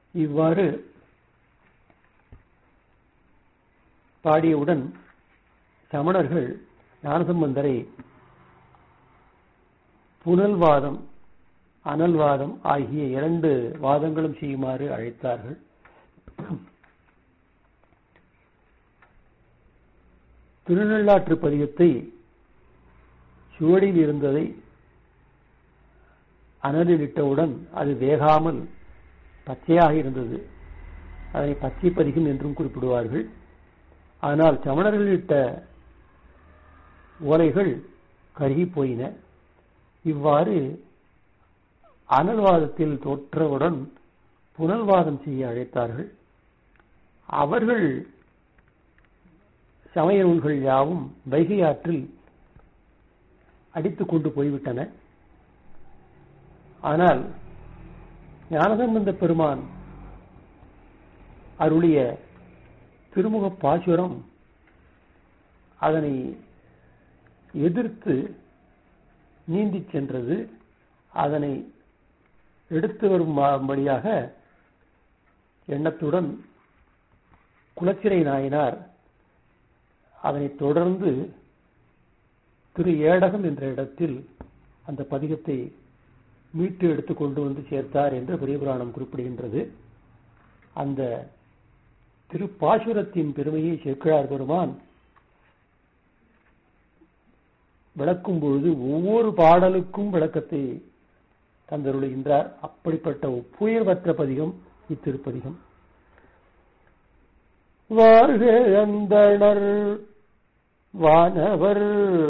இவ்வாறு பாடியவுடன் சமணர்கள் ஞானசம்பந்தரை புனல்வாதம் அனல்வாதம் ஆகிய இரண்டு வாதங்களும் செய்யுமாறு அழைத்தார்கள் திருநள்ளாற்று பதிகத்தை சுவடியில் இருந்ததை அனலில் இட்டவுடன் அது வேகாமல் பச்சையாக இருந்தது அதனை பச்சை பதிகம் என்றும் குறிப்பிடுவார்கள் ஆனால் சமணர்கள் இட்ட ஓலைகள் கருகி போயின இவ்வாறு அனல்வாதத்தில் தோற்றவுடன் புனல்வாதம் செய்ய அழைத்தார்கள் அவர்கள் சமய நூல்கள் யாவும் வைகை ஆற்றில் அடித்துக் கொண்டு போய்விட்டன ஆனால் ஞானசம்பந்த பெருமான் அருளிய திருமுக பாசுரம் அதனை எதிர்த்து நீந்திச் சென்றது அதனை எடுத்து வரும்படியாக எண்ணத்துடன் குலச்சிறை நாயனார் அதனை தொடர்ந்து திரு ஏடகம் என்ற இடத்தில் அந்த பதிகத்தை மீட்டு எடுத்து கொண்டு வந்து சேர்த்தார் என்று பெரியபுராணம் குறிப்பிடுகின்றது அந்த திருப்பாசுரத்தின் பெருமையை சேர்க்கிறார் பெருமான் விளக்கும் பொழுது ஒவ்வொரு பாடலுக்கும் விளக்கத்தை தந்தருளுகின்றார் அப்படிப்பட்ட ஒப்புயர்வற்ற பதிகம் இத்திருப்பதிகம் வாழ்க அந்தணர் வானவர்